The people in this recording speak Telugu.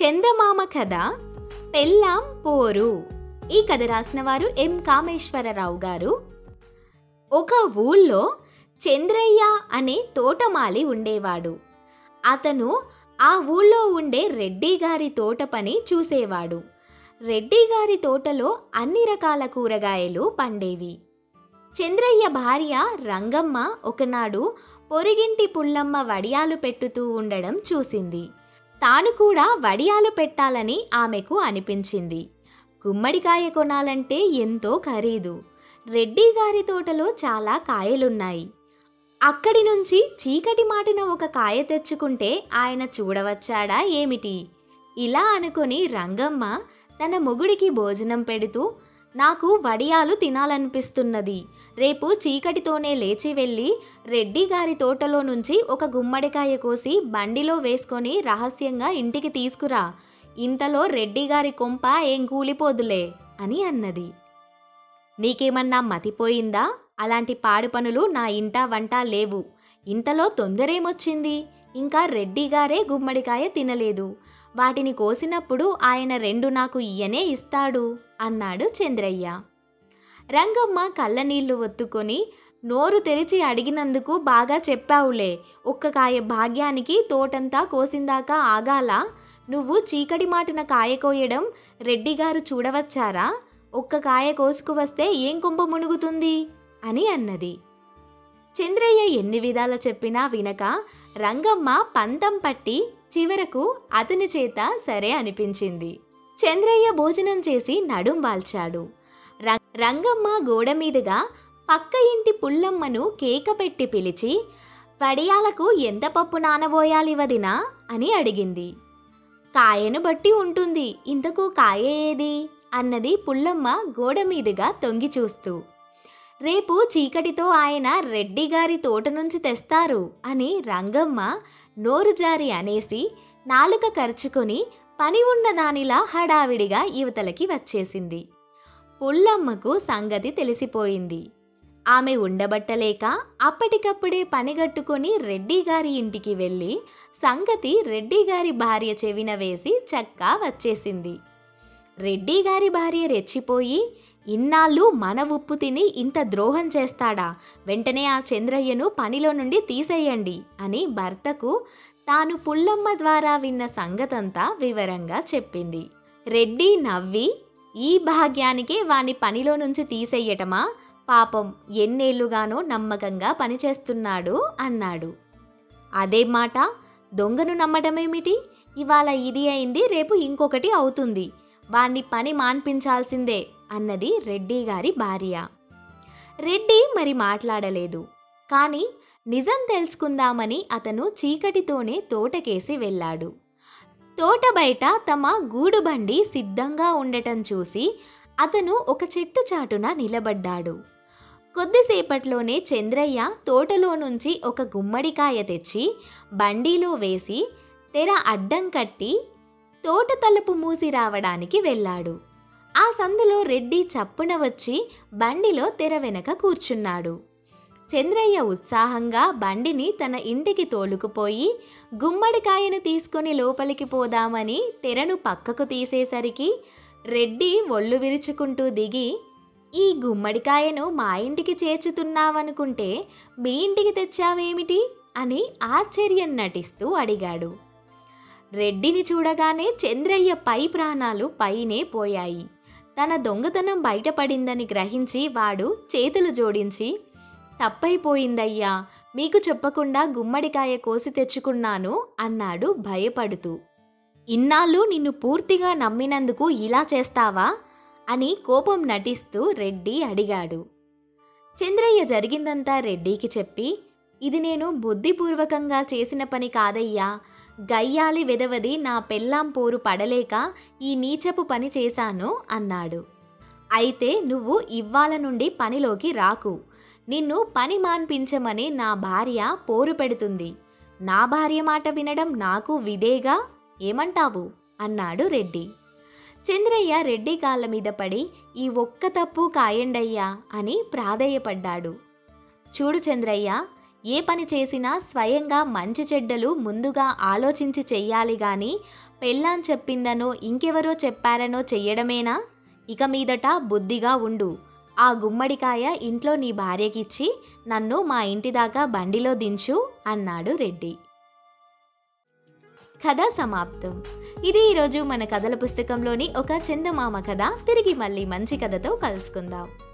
చందమామ కథ పెళ్ళాం పోరు ఈ కథ రాసిన వారు ఎం కామేశ్వరరావు గారు ఒక ఊళ్ళో చంద్రయ్య అనే తోటమాలి ఉండేవాడు అతను ఆ ఊళ్ళో ఉండే రెడ్డి గారి తోట పని చూసేవాడు రెడ్డి గారి తోటలో అన్ని రకాల కూరగాయలు పండేవి చంద్రయ్య భార్య రంగమ్మ ఒకనాడు పొరిగింటి పుల్లమ్మ వడియాలు పెట్టుతూ ఉండడం చూసింది తాను కూడా వడియాలు పెట్టాలని ఆమెకు అనిపించింది గుమ్మడికాయ కొనాలంటే ఎంతో ఖరీదు రెడ్డి గారి తోటలో చాలా కాయలున్నాయి అక్కడి నుంచి చీకటి మాటిన ఒక కాయ తెచ్చుకుంటే ఆయన చూడవచ్చాడా ఏమిటి ఇలా అనుకొని రంగమ్మ తన మొగుడికి భోజనం పెడుతూ నాకు వడియాలు తినాలనిపిస్తున్నది రేపు చీకటితోనే లేచి వెళ్ళి రెడ్డి గారి తోటలో నుంచి ఒక గుమ్మడికాయ కోసి బండిలో వేసుకొని రహస్యంగా ఇంటికి తీసుకురా ఇంతలో రెడ్డి గారి కొంప ఏం కూలిపోదులే అని అన్నది నీకేమన్నా మతిపోయిందా అలాంటి పాడు పనులు నా ఇంట వంట లేవు ఇంతలో తొందరేమొచ్చింది ఇంకా రెడ్డి గారే గుమ్మడికాయ తినలేదు వాటిని కోసినప్పుడు ఆయన రెండు నాకు ఇయ్యనే ఇస్తాడు అన్నాడు చంద్రయ్య రంగమ్మ కళ్ళనీళ్లు ఒత్తుకొని నోరు తెరిచి అడిగినందుకు బాగా చెప్పావులే ఒక్క కాయ భాగ్యానికి తోటంతా కోసిందాకా ఆగాల నువ్వు చీకటి మాటిన కాయ కోయడం రెడ్డిగారు చూడవచ్చారా ఒక్క కాయ కోసుకువస్తే ఏం కొంప మునుగుతుంది అని అన్నది చంద్రయ్య ఎన్ని విధాల చెప్పినా వినక రంగమ్మ పంతం పట్టి చివరకు అతని చేత సరే అనిపించింది చంద్రయ్య భోజనం చేసి నడుం వాల్చాడు ర- రంగమ్మ గోడ మీదుగా పక్క ఇంటి పుల్లమ్మను కేక పెట్టి పిలిచి వడియాలకు ఎంత పప్పు నానబోయాలి వదినా అని అడిగింది కాయను బట్టి ఉంటుంది ఇంతకు కాయ ఏది అన్నది పుల్లమ్మ గోడ మీదుగా తొంగి చూస్తూ రేపు చీకటితో ఆయన రెడ్డి గారి తోట నుంచి తెస్తారు అని రంగమ్మ నోరు జారి అనేసి నాలుక ఖర్చుకొని పని ఉన్న దానిలా హడావిడిగా యువతలకి వచ్చేసింది పుల్లమ్మకు సంగతి తెలిసిపోయింది ఆమె ఉండబట్టలేక అప్పటికప్పుడే పనిగట్టుకొని రెడ్డి గారి ఇంటికి వెళ్ళి సంగతి రెడ్డి గారి భార్య చెవిన వేసి చక్కా వచ్చేసింది రెడ్డి గారి భార్య రెచ్చిపోయి ఇన్నాళ్ళు మన ఉప్పు తిని ఇంత ద్రోహం చేస్తాడా వెంటనే ఆ చంద్రయ్యను పనిలో నుండి తీసేయండి అని భర్తకు తాను పుల్లమ్మ ద్వారా విన్న సంగతంతా వివరంగా చెప్పింది రెడ్డి నవ్వి ఈ భాగ్యానికే వాని పనిలో నుంచి తీసేయటమా పాపం ఎన్నేళ్లుగానో నమ్మకంగా పనిచేస్తున్నాడు అన్నాడు అదే మాట దొంగను నమ్మటమేమిటి ఇవాళ ఇది అయింది రేపు ఇంకొకటి అవుతుంది వాణ్ణి పని మాన్పించాల్సిందే అన్నది రెడ్డి గారి భార్య రెడ్డి మరి మాట్లాడలేదు కానీ నిజం తెలుసుకుందామని అతను చీకటితోనే తోటకేసి వెళ్ళాడు తోట బయట తమ గూడుబండి సిద్ధంగా ఉండటం చూసి అతను ఒక చెట్టు చాటున నిలబడ్డాడు కొద్దిసేపట్లోనే చంద్రయ్య తోటలో నుంచి ఒక గుమ్మడికాయ తెచ్చి బండిలో వేసి తెర అడ్డం కట్టి తోట తలుపు మూసి రావడానికి వెళ్ళాడు ఆ సందులో రెడ్డి చప్పున వచ్చి బండిలో తెర వెనక కూర్చున్నాడు చంద్రయ్య ఉత్సాహంగా బండిని తన ఇంటికి తోలుకుపోయి గుమ్మడికాయను తీసుకొని లోపలికి పోదామని తెరను పక్కకు తీసేసరికి రెడ్డి ఒళ్ళు విరుచుకుంటూ దిగి ఈ గుమ్మడికాయను మా ఇంటికి చేర్చుతున్నావనుకుంటే మీ ఇంటికి తెచ్చావేమిటి అని ఆశ్చర్యం నటిస్తూ అడిగాడు రెడ్డిని చూడగానే చంద్రయ్య పై ప్రాణాలు పైనే పోయాయి తన దొంగతనం బయటపడిందని గ్రహించి వాడు చేతులు జోడించి తప్పైపోయిందయ్యా మీకు చెప్పకుండా గుమ్మడికాయ కోసి తెచ్చుకున్నాను అన్నాడు భయపడుతూ ఇన్నాళ్ళు నిన్ను పూర్తిగా నమ్మినందుకు ఇలా చేస్తావా అని కోపం నటిస్తూ రెడ్డి అడిగాడు చంద్రయ్య జరిగిందంతా రెడ్డికి చెప్పి ఇది నేను బుద్ధిపూర్వకంగా చేసిన పని కాదయ్యా గయ్యాలి వెదవది నా పెళ్ళాం పోరు పడలేక ఈ నీచపు పని చేశాను అన్నాడు అయితే నువ్వు ఇవ్వాల నుండి పనిలోకి రాకు నిన్ను పని మాన్పించమని నా భార్య పోరు పెడుతుంది నా భార్య మాట వినడం నాకు విదేగా ఏమంటావు అన్నాడు రెడ్డి చంద్రయ్య రెడ్డి కాళ్ళ మీద పడి ఈ ఒక్క తప్పు కాయండయ్యా అని ప్రాధేయపడ్డాడు చూడు చంద్రయ్య ఏ పని చేసినా స్వయంగా మంచి చెడ్డలు ముందుగా ఆలోచించి చెయ్యాలి గాని పెళ్ళాం చెప్పిందనో ఇంకెవరో చెప్పారనో చెయ్యడమేనా ఇక మీదట బుద్ధిగా ఉండు ఆ గుమ్మడికాయ ఇంట్లో నీ భార్యకిచ్చి నన్ను మా ఇంటి దాకా బండిలో దించు అన్నాడు రెడ్డి కథ సమాప్తం ఇది ఈరోజు మన కథల పుస్తకంలోని ఒక చందమామ కథ తిరిగి మళ్ళీ మంచి కథతో కలుసుకుందాం